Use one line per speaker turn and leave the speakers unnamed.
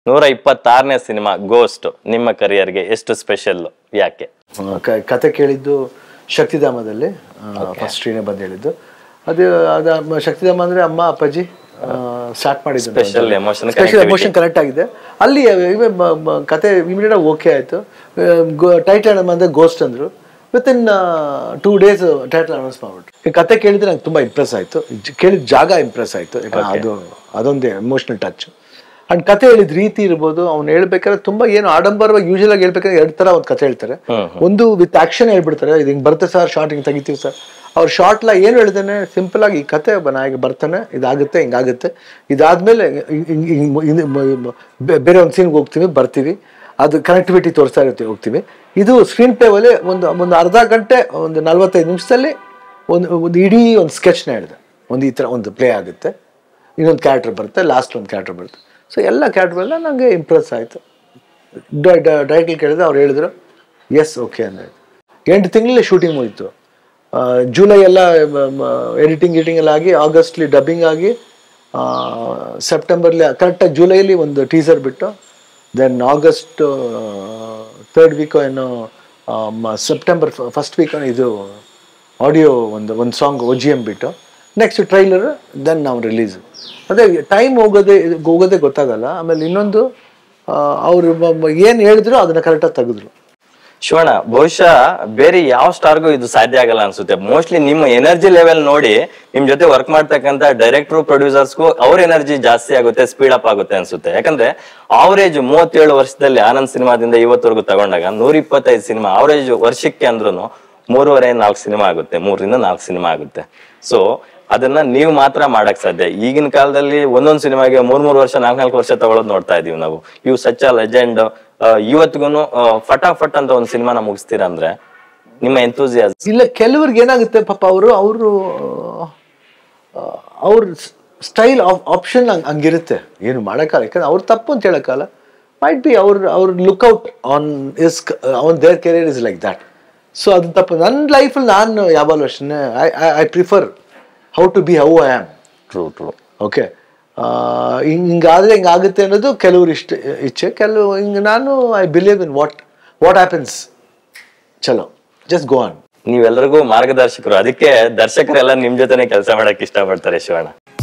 ನೂರ ಇಪ್ಪತ್ತಾರನೇ cinema ghost ನಿಮ್ಮ ಕರಿಯರ್ಗೆ ಎಷ್ಟು ಸ್ಪೆಷಲ್ ಯಾಕೆ
ಆ, ಕ- ಕತೆ ಕೇಳಿದ್ದು ಶಕ್ತಿಧಾಮದಲ್ಲಿ ಫಸ್ಟ್ ಟ್ರೀನೇ ಬಂದು ಹೇಳಿದ್ದು ಅದು ಅದ ಮ- ಶಕ್ತಿಧಾಮ ಅಂದ್ರೆ ಅಮ್ಮ ಅಪ್ಪಾಜಿ ಸ್ಟಾರ್ಟ್ ಮಾಡಿದ್ದು
Special emotion
special emotion connect ಆಗಿದೆ ಅಲ್ಲಿ ಇವೇ ಮ- ಮ- ಕತೆ ಇಮಿಡಿಯೇಟ್ ಆಗಿ ಓಕೆ ಆಯ್ತು ಟೈಟಲ್ ಅಂದ್ರೆ ಗೋಸ್ಟ್ ಅಂದ್ರು within two days title announce ಮಾಡ್ಬಿಟ್ರು ಈ ಕತೆ ಕೇಳಿದ್ರೆ ನಂಗೆ ತುಂಬಾ ಇಂಪ್ರೆಸ್ ಆಯ್ತು ಜ- ಕೇಳಿದ ಜಾಗ ಇಂಪ್ರೆಸ್ ಆಯ್ತು ಯಾಕಂದ್ರೆ ಅದು ಅದೊಂದು ಎಮೋಷನಲ್ ಟಚ್ ಅಂಡ್ ಕತೆ ಹೇಳಿದ ರೀತಿ ಇರ್ಬೋದು ಅವ್ನು ಹೇಳ್ಬೇಕಾದ್ರೆ ತುಂಬಾ ಏನು ಆಡಂಬರವಾಗಿ ಯೂಶಲ್ ಆಗಿ ಹೇಳ್ಬೇಕಾದ್ರೆ ಎರಡು ತರ ಒಂದು ಕತೆ ಹೇಳ್ತಾರೆ ಒಂದು ವಿತ್ ಆಕ್ಷನ್ ಹೇಳ್ಬಿಡ್ತಾರೆ ಇದು ಹಿಂಗ್ ಬರುತ್ತೆ ಸರ್ ಶಾರ್ಟ್ ಹಿಂಗ್ ತೆಗಿತೀವಿ ಸರ್ ಅವ್ರ ಶಾರ್ಟ್ ಲ ಏನು ಹೇಳಿದಾನೆ ಸಿಂಪಲ್ ಆಗಿ ಈ ಕತೆ ನಾಯಿಗೆ ಬರ್ತಾನೆ ಇದಾಗುತ್ತೆ ಹಿಂಗಾಗುತ್ತೆ ಇದಾದ್ಮೇಲೆ ಹಿಂಗ್- ಹಿಂಗ್- ಹಿಂಗ್ ಹಿಂಗ್ ಮ- ಬೆ- ಬೇರೆ ಒಂದು ಸೀನ್ಗೆ ಹೋಗ್ತೀವಿ ಬರ್ತೀವಿ ಅದು ಕನೆಕ್ಟಿವಿಟಿ ತೋರಿಸ್ತಾ ಇರ್ತೀವಿ ಹೋಗ್ತೀವಿ ಇದು ಸ್ಕ್ರೀನ್ ಪ್ಲೇವಲ್ಲಿ ಒಂದು ಒಂದು ಅರ್ಧ ಗಂಟೆ ಒಂದು ನಲ್ವತ್ತೈದು ನಿಮಿಷದಲ್ಲಿ ಒಂದು ಒಂದು ಇಡೀ ಒಂದು ಸ್ಕೆಚ್ನ ಹೇಳಿದೆ ಒಂದು ಈ ಥರ ಒಂದು ಪ್ಲೇ ಆಗುತ್ತೆ ಇನ್ನೊಂದು ಕ್ಯಾರೆಕ್ಟರ್ ಬರುತ್ತೆ ಲಾಸ್ಟ್ ಒಂದು ಕ್ಯಾರೆಕ್ಟರ್ ಬರುತ್ತೆ ಸೊ ಎಲ್ಲ ಕ್ಯಾರೆಕ್ಟರ್ಗಳೆಲ್ಲ ನನಗೆ ಇಂಪ್ರೆಸ್ ಆಯಿತು ಡೈರೆಕ್ಟ್ಲಿ ಕೇಳಿದ್ರೆ ಅವ್ರು ಹೇಳಿದ್ರು ಎಸ್ ಓಕೆ ಅಂದ್ರೆ ಎಂಟು ತಿಂಗಳಲ್ಲಿ ಶೂಟಿಂಗ್ ಮುಗೀತು ಆ, ಜುಲೈ ಎಲ್ಲ ಎಡಿಟಿಂಗ್ ಗಿಟಿಂಗ್ ಎಲ್ಲ ಆಗಿ ಆಗಸ್ಟ್ಲಿ ಡಬ್ಬಿಂಗ್ ಆಗಿ ಸೆಪ್ಟೆಂಬರ್ಲಿ ಕರೆಕ್ಟಾಗಿ ಜುಲೈಲಿ ಒಂದು ಟೀಸರ್ ಬಿಟ್ಟು ದೆನ್ ಆಗಸ್ಟ್ ಥರ್ಡ್ ವೀಕ್ ಏನೋ ಸೆಪ್ಟೆಂಬರ್ ಫಸ್ಟ್ ವೀಕ್ ಇದು ಆಡಿಯೋ ಒಂದು ಒಂದು ಸಾಂಗ್ ಒ ಜಿ ಎಮ್ ಬಿಟ್ಟು ನೆಕ್ಸ್ಟ್ ಟ್ರೈಲರ್ ದೆನ್ ನಾವು ರಿಲೀಸ್ ಅದೇ ಟೈಮ್ ಹೋಗೋದೇ ಹೋಗೋದೇ ಗೊತ್ತಾಗಲ್ಲ ಆಮೇಲೆ ಇನ್ನೊಂದು ಅವರು ಏನು ಹೇಳಿದ್ರು ಅದನ್ನ ಕರೆಕ್ಟಾಗಿ ತೆಗೆದ್ರು
ಶಿವಣ್ಣ ಬಹುಶಃ ಬೇರೆ ಯಾವ ಸ್ಟಾರ್ಗೂ ಇದು ಸಾಧ್ಯ ಆಗಲ್ಲ ಅನ್ಸುತ್ತೆ ಮೋಸ್ಟ್ಲಿ ನಿಮ್ಮ ಎನರ್ಜಿ ಲೆವೆಲ್ ನೋಡಿ ನಿಮ್ ಜೊತೆ ವರ್ಕ್ ಮಾಡ್ತಕ್ಕಂತ ಡೈರೆಕ್ಟರ್ ಪ್ರೊಡ್ಯೂಸರ್ಸ್ಗೂ ಅವ್ರ ಎನರ್ಜಿ ಜಾಸ್ತಿ ಆಗುತ್ತೆ ಸ್ಪೀಡ್ ಅಪ್ ಆಗುತ್ತೆ ಅನ್ಸುತ್ತೆ ಯಾಕಂದ್ರೆ ಅವರೇಜ್ ಮೂವತ್ತೇಳು ವರ್ಷದಲ್ಲಿ ಆನಂದ್ ಸಿನಿಮಾದಿಂದ ಇವತ್ತವರೆಗೂ ತಗೊಂಡಾಗ ನೂರ ಇಪ್ಪತ್ತೈದು ಸಿನಿಮಾ ಅವರೇಜ್ ವರ್ಷಕ್ಕೆ ಅಂದ್ರೂ ಮೂರುವರೆ ನಾಲ್ಕು ಸಿನಿಮಾ ಆಗುತ್ತೆ ಮೂರರಿಂದ ನಾಲ್ಕು ಸಿನಿಮಾ ಆಗುತ್ತೆ ಸೊ ಅದನ್ನ ನೀವು ಮಾತ್ರ ಮಾಡಕ್ ಸಾಧ್ಯ ಈಗಿನ ಕಾಲದಲ್ಲಿ ಒಂದೊಂದು ಸಿನಿಮಾಗೆ ಮೂರ್ ಮೂರು ವರ್ಷ ನಾಲ್ಕು ನಾಲ್ಕು ವರ್ಷ ತಗೊಳ್ಳೋದು ನೋಡ್ತಾ ಇದೀವಿ ನಾವು ಇವು ಸಚ್ಚ ಲೆಜೆಂಡ್ ಇವತ್ತಿಗೂ ಫಟಾಫಟ್ ಅಂತ ಒಂದು ಸಿನಿಮಾನ ಮುಗಿಸ್ತೀರಾ ಅಂದ್ರೆ ನಿಮ್ಮ ಎಂತೂಸಿಯಾಸ್
ಇಲ್ಲ ಕೆಲವ್ರಿಗೆ ಏನಾಗುತ್ತೆ ಪಾಪ ಅವರು ಅವರು ಅವ್ರ ಸ್ಟೈಲ್ ಆಪ್ಷನ್ ಹಂಗಿರುತ್ತೆ ಏನು ಮಾಡೋಕ್ಕಲ್ಲ ಯಾಕಂದ್ರೆ ಅವ್ರ ತಪ್ಪು ಅಂತ ಹೇಳಕ್ಕಲ್ಲ ಮೈಟ್ ಬಿ ಅವ್ರ ಅವ್ರ lookout on is on their career is like that so ಅದು ತಪ್ಪು ನನ್ನ ಲೈಫಲ್ಲಿ ನಾನು ಯಾವಾಗಲೂ ಅಷ್ಟೇ I I prefer how to be how I am
true true
okay ಹಿಂಗ್ ಹಿಂಗಾದ್ರೆ ಹಿಂಗಾಗುತ್ತೆ ಅನ್ನೋದು ಕೆಲವ್ರು ಇಷ್ಟ ಇಚ್ಛೆ ಕೆಲವು ಹಿಂಗೆ ನಾನು I believe in what what happens ಚಲೋ ಜಸ್ಟ್ ಗೋ ಆನ್
ನೀವೆಲ್ಲರಿಗೂ ಮಾರ್ಗದರ್ಶಕರು ಅದಕ್ಕೆ ದರ್ಶಕರೆಲ್ಲ ನಿಮ್ ಜೊತೆನೆ ಕೆಲಸ ಮಾಡಕ್ ಇಷ್ಟಪಡ್ತಾರೆ ಶಿವಣ್ಣ